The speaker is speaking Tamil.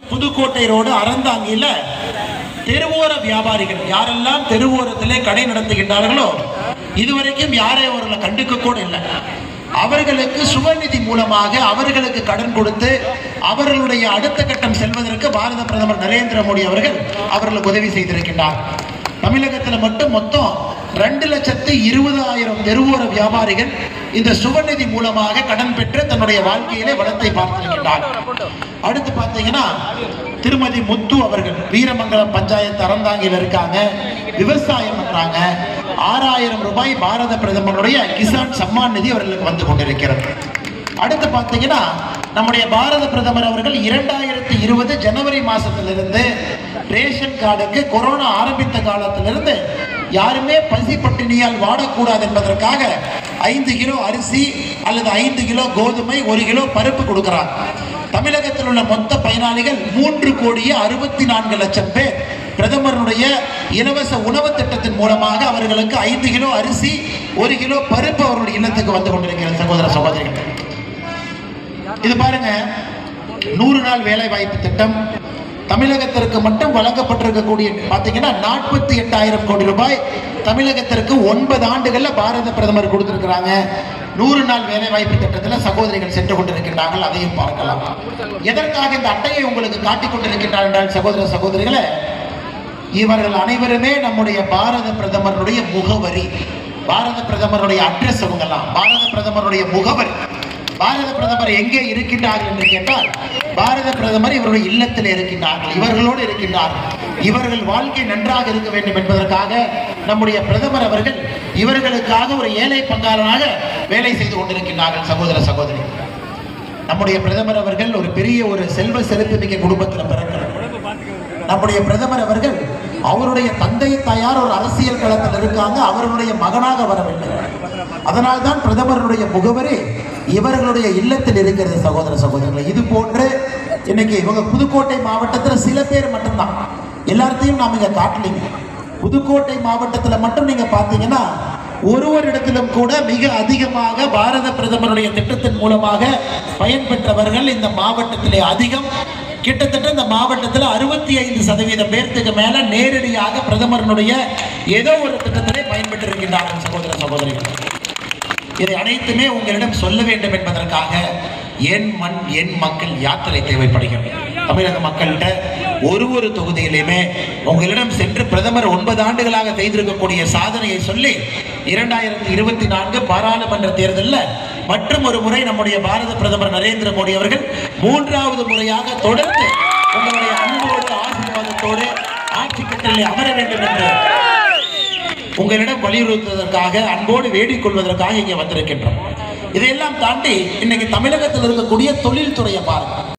புதுக்கோட்டை ரோடு அறந்தாங்கியில தெருவோர வியாபாரிகள் யாரெல்லாம் தெருவோரத்திலே கடை நடத்துகின்றார்களோ இதுவரைக்கும் யாரை அவர்களை கண்டுக்க கூட இல்லை அவர்களுக்கு சுவநிதி மூலமாக அவர்களுக்கு கடன் கொடுத்து அவர்களுடைய அடுத்த கட்டம் செல்வதற்கு பாரத பிரதமர் நரேந்திர மோடி அவர்கள் அவர்களுக்கு உதவி செய்திருக்கின்றார் தமிழகத்தில் மட்டும் மொத்தம் ரெண்டு லட்சத்து இருபதாயிரம் தெருவோர வியாபாரிகள் இந்த சுவநிதி மூலமாக கடன் பெற்று தன்னுடைய வாழ்க்கையிலே வளத்தை பார்த்திருக்கின்றார் அடுத்து பார்த்தீங்கன்னா திருமதி முத்து அவர்கள் வீரமங்கலம் பஞ்சாயத்து அறந்தாங்கியில் இருக்காங்க விவசாயம் பண்றாங்க ஆறாயிரம் ரூபாய் பாரத பிரதமருடைய கிசான் சம்மான் நிதி அவர்களுக்கு வந்து கொண்டிருக்கிறது அடுத்து பார்த்தீங்கன்னா நம்முடைய பாரத பிரதமர் அவர்கள் இரண்டாயிரத்தி இருபது ஜனவரி மாசத்திலிருந்து ரேஷன் கார்டுக்கு கொரோனா ஆரம்பித்த காலத்திலிருந்து யாருமே பசி பட்டினியால் வாடக்கூடாது என்பதற்காக ஐந்து கிலோ அரிசி அல்லது ஐந்து கிலோ கோதுமை ஒரு கிலோ பருப்பு கொடுக்கிறார் தமிழகத்தில் உள்ள மொத்த பயனாளிகள் மூன்று கோடியே அறுபத்தி நான்கு லட்சம் பேர் பிரதமருடைய இலவச உணவு திட்டத்தின் மூலமாக அவர்களுக்கு ஐந்து கிலோ அரிசி ஒரு கிலோ பருப்பு அவர்களுடைய இல்லத்துக்கு வந்து கொண்டிருக்கிறது சகோதர சகோதரிகள் இது பாருங்க நூறு நாள் வேலை வாய்ப்பு திட்டம் தமிழகத்திற்கு மட்டும் வழங்கப்பட்டிருக்கக்கூடிய பார்த்தீங்கன்னா நாற்பத்தி எட்டாயிரம் கோடி ரூபாய் தமிழகத்திற்கு ஒன்பது ஆண்டுகள்ல பாரத பிரதமர் கொடுத்திருக்கிறாங்க நூறு நாள் வேலை வாய்ப்பு திட்டத்தில் சகோதரிகள் சென்று கொண்டிருக்கின்றார்கள் அதையும் பார்க்கலாம் எதற்காக இந்த அட்டையை உங்களுக்கு காட்டிக் கொண்டிருக்கின்றார் என்றால் சகோதர சகோதரிகளை இவர்கள் அனைவருமே நம்முடைய பாரத பிரதமருடைய முகவரி பாரத பிரதமருடைய அட்ரஸ் அவங்கெல்லாம் பாரத பிரதமருடைய முகவரி பாரத பிரதமர் எங்கே இருக்கின்றார்கள் என்று கேட்டால் பாரத பிரதமர் இவருடைய இல்லத்தில் இருக்கின்றார்கள் இவர்களோடு இருக்கின்றார்கள் இவர்கள் வாழ்க்கை நன்றாக இருக்க வேண்டும் என்பதற்காக நம்முடைய பிரதமர் அவர்கள் இவர்களுக்காக ஒரு ஏழை பங்காளனாக வேலை செய்து கொண்டிருக்கின்றார்கள் சகோதர சகோதரி நம்முடைய பிரதமர் அவர்கள் ஒரு பெரிய ஒரு செல்வ செழிப்பு மிக்க குடும்பத்தில் பிறக்கிறார் நம்முடைய பிரதமர் அவர்கள் அவருடைய தந்தை தாயார் ஒரு அரசியல் களத்தில் இருக்காங்க அவர்களுடைய மகனாக வரவில்லை அதனால் தான் பிரதமருடைய முகவரி இவர்களுடைய இல்லத்தில் இருக்கிறது சகோதர சகோதரர்களை இது போன்று இன்னைக்கு இவங்க புதுக்கோட்டை மாவட்டத்தில் சில பேர் மட்டும்தான் எல்லாத்தையும் நாம் இங்க காட்டலைங்க புதுக்கோட்டை மாவட்டத்தில் மட்டும் நீங்க பார்த்தீங்கன்னா ஒருவரிடத்திலும் கூட மிக அதிகமாக பாரத பிரதமருடைய திட்டத்தின் மூலமாக பயன்பெற்றவர்கள் இந்த மாவட்டத்திலே அதிகம் கிட்டத்தட்ட இந்த மாவட்டத்தில் அறுபத்தி ஐந்து சதவீதம் பேர்த்துக்கு மேல நேரடியாக பிரதமரனுடைய ஏதோ ஒரு திட்டத்திலே பயன்பெற்றிருக்கின்றார்கள் சகோதர சகோதரிகள் இதை அனைத்துமே உங்களிடம் சொல்ல வேண்டும் என்பதற்காக என் மண் என் மக்கள் யாத்திரை தேவைப்படுகிறது தமிழக மக்கள்கிட்ட ஒரு ஒரு தொகுதியிலுமே உங்களிடம் சென்று பிரதமர் ஒன்பது ஆண்டுகளாக செய்திருக்கக்கூடிய சாதனையை சொல்லி இரண்டாயிரத்தி இருபத்தி நான்கு பாராளுமன்ற தேர்தலில் மற்றும் ஒரு முறை நம்முடைய பாரத பிரதமர் நரேந்திர மோடி அவர்கள் மூன்றாவது முறையாக தொடர்ந்து உங்களுடைய அன்போடு ஆசீர்வாதத்தோடு ஆட்சி கட்டளை அமர வேண்டும் என்று உங்களிடம் வலியுறுத்துவதற்காக அன்போடு வேடிக் கொள்வதற்காக இங்கே வந்திருக்கின்றோம் இதையெல்லாம் தாண்டி இன்னைக்கு தமிழகத்தில் இருக்கக்கூடிய தொழில்துறையை பாருங்க